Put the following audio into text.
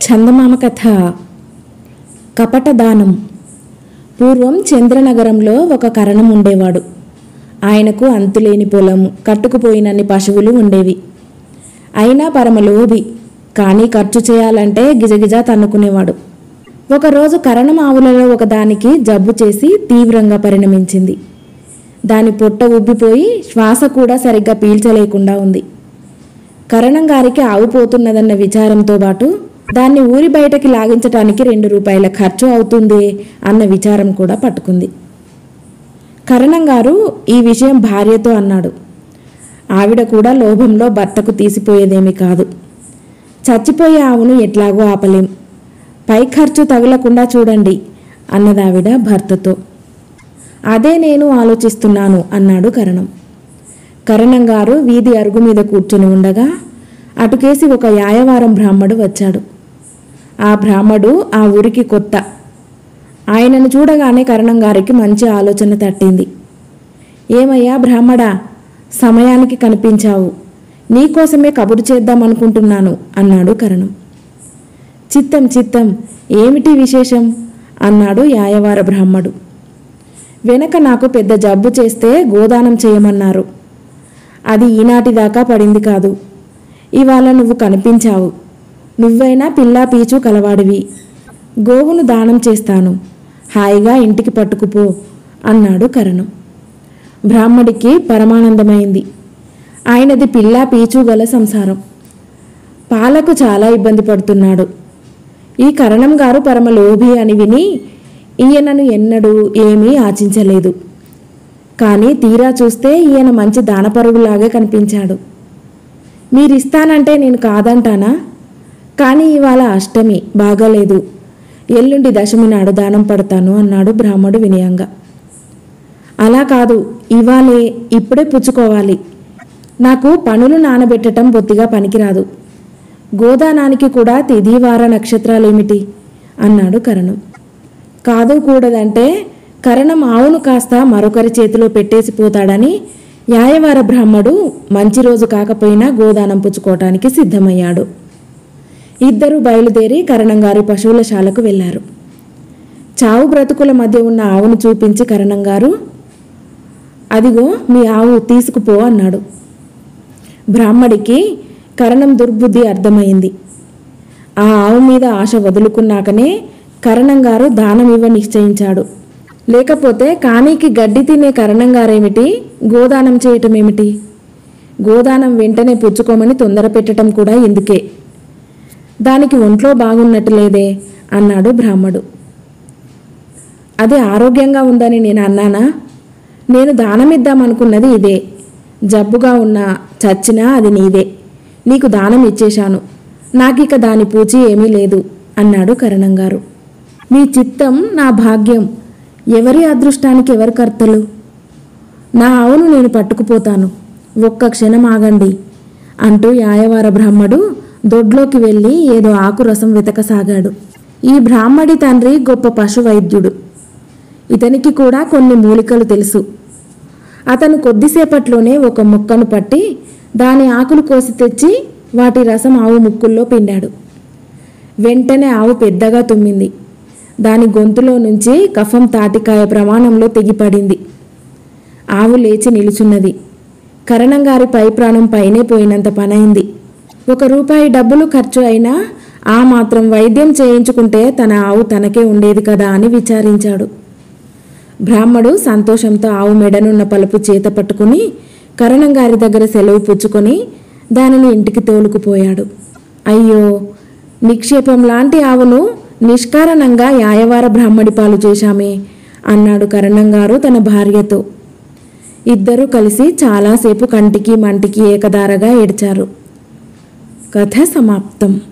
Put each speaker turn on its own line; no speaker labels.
చందమామ కథ కపట దానం పూర్వం చంద్రనగరంలో ఒక కరణం ఉండేవాడు ఆయనకు అంతులేని పొలం కట్టుకుపోయినన్ని పశువులు ఉండేవి అయినా పరమలోభి కానీ ఖర్చు చేయాలంటే గిజగిజ తన్నుకునేవాడు ఒకరోజు కరణం ఆవులలో ఒకదానికి జబ్బు చేసి తీవ్రంగా పరిణమించింది దాని పొట్ట ఉబ్బిపోయి శ్వాస కూడా సరిగ్గా పీల్చలేకుండా ఉంది కరణం గారికి ఆవు పోతున్నదన్న విచారంతో పాటు దాన్ని ఊరి బయటకి లాగించటానికి రెండు రూపాయల ఖర్చు అవుతుంది అన్న విచారం కూడా పట్టుకుంది కరణం గారు ఈ విషయం భార్యతో అన్నాడు ఆవిడ కూడా లోభంలో భర్తకు తీసిపోయేదేమీ కాదు చచ్చిపోయే ఆవును ఎట్లాగో ఆపలేం పై ఖర్చు తగలకుండా చూడండి అన్నదావిడ భర్తతో అదే నేను ఆలోచిస్తున్నాను అన్నాడు కరణం కరణం గారు వీధి అరుగు మీద కూర్చుని ఉండగా అటుకేసి ఒక యాయవారం బ్రాహ్మడు వచ్చాడు ఆ బ్రాహ్మడు ఆ ఊరికి కొత్త ఆయనను చూడగానే కరణం గారికి మంచి ఆలోచన తట్టింది ఏమయ్యా బ్రాహ్మడా సమయానికి కనిపించావు నీకోసమే కబురు చేద్దామనుకుంటున్నాను అన్నాడు కరణం చిత్తం చిత్తం ఏమిటి విశేషం అన్నాడు యాయవార బ్రాహ్మడు వెనక నాకు పెద్ద జబ్బు చేస్తే గోదానం చేయమన్నారు అది ఈనాటి దాకా పడింది కాదు ఇవాళ నువ్వు కనిపించావు నువ్వైనా పిల్లా పీచు కలవాడివి గోవును దానం చేస్తాను హాయిగా ఇంటికి పట్టుకుపో అన్నాడు కరణం బ్రాహ్మడికి పరమానందమైంది ఆయనది పిల్లా పీచు గల సంసారం పాలకు చాలా ఇబ్బంది పడుతున్నాడు ఈ కరణం గారు పరమ లోభి అని విని ఈయనను ఎన్నడూ ఏమీ ఆచించలేదు కానీ తీరా చూస్తే ఈయన మంచి దానపరుగులాగే కనిపించాడు మీరిస్తానంటే నేను కాదంటానా కానీ ఇవాళ అష్టమి బాగాలేదు ఎల్లుండి దశమి నాడు దానం పడతాను అన్నాడు బ్రాహ్మడు వినయంగా అలా కాదు ఇవాళే ఇప్పుడే పుచ్చుకోవాలి నాకు పనులు నానబెట్టడం బొత్తిగా పనికిరాదు గోదానానికి కూడా తిథి వార నక్షత్రాలేమిటి అన్నాడు కరణం కాదు కూడదంటే కరణం ఆవును కాస్త మరొకరి చేతిలో పెట్టేసి పోతాడని యాయవార బ్రాహ్మడు మంచి రోజు కాకపోయినా గోదానం పుచ్చుకోవటానికి సిద్ధమయ్యాడు ఇద్దరు బయలుదేరి కరణంగారి పశువుల శాలకు వెళ్లారు చావు బ్రతుకుల మధ్య ఉన్న ఆవును చూపించి కరణంగారు అదిగో మీ ఆవు తీసుకుపో అన్నాడు బ్రాహ్మడికి కరణం దుర్బుద్ధి అర్థమైంది ఆ ఆవు మీద ఆశ వదులుకున్నాకనే కరణంగారు దానమివ్వ నిశ్చయించాడు లేకపోతే కానీకి గడ్డి తినే కరణంగారేమిటి గోదానం చేయటం ఏమిటి గోదానం వెంటనే పుచ్చుకోమని తొందర పెట్టడం కూడా ఎందుకే దానికి ఒంట్లో బాగున్నట్టు లేదే అన్నాడు బ్రాహ్మడు అది ఆరోగ్యంగా ఉందని నేను అన్నానా నేను దానమిద్దామనుకున్నది ఇదే జబ్బుగా ఉన్నా చచ్చినా అది నీదే నీకు దానం ఇచ్చేశాను నాకిక దాని పూచి ఏమీ లేదు అన్నాడు కరణంగారు మీ చిత్తం నా భాగ్యం ఎవరి అదృష్టానికి ఎవరు కర్తలు నా ఆవును నేను పట్టుకుపోతాను ఒక్క క్షణం ఆగండి అంటూ యాయవార బ్రాహ్మడు దొడ్లోకి వెళ్ళి ఏదో ఆకు రసం వెతకసాగాడు ఈ బ్రాహ్మడి తండ్రి గొప్ప పశు వైద్యుడు ఇతనికి కూడా కొన్ని మూలికలు తెలుసు అతను కొద్దిసేపట్లోనే ఒక మొక్కను పట్టి దాని ఆకులు కోసి తెచ్చి వాటి రసం ఆవు ముక్కుల్లో పిండాడు వెంటనే ఆవు పెద్దగా తుమ్మింది దాని గొంతులో నుంచి కఫం తాటికాయ ప్రమాణంలో తెగిపడింది ఆవు లేచి నిలుచున్నది కరణంగారి పై ప్రాణం పైనే పోయినంత పనైంది ఒక రూపాయి డబ్బులు ఖర్చు అయినా ఆ మాత్రం వైద్యం చేయించుకుంటే తన ఆవు తనకే ఉండేది కదా అని విచారించాడు బ్రాహ్మడు సంతోషంతో ఆవు మెడనున్న పలుపు చేత పట్టుకుని కరణంగారి దగ్గర సెలవు పుచ్చుకొని దానిని ఇంటికి తోలుకుపోయాడు అయ్యో నిక్షేపం లాంటి ఆవును నిష్కారణంగా యాయవార బ్రాహ్మడి పాలు చేశామే అన్నాడు కరణంగారు తన భార్యతో ఇద్దరూ కలిసి చాలాసేపు కంటికి మంటికి ఏకదారగా ఏడ్చారు కథ సమాప్తం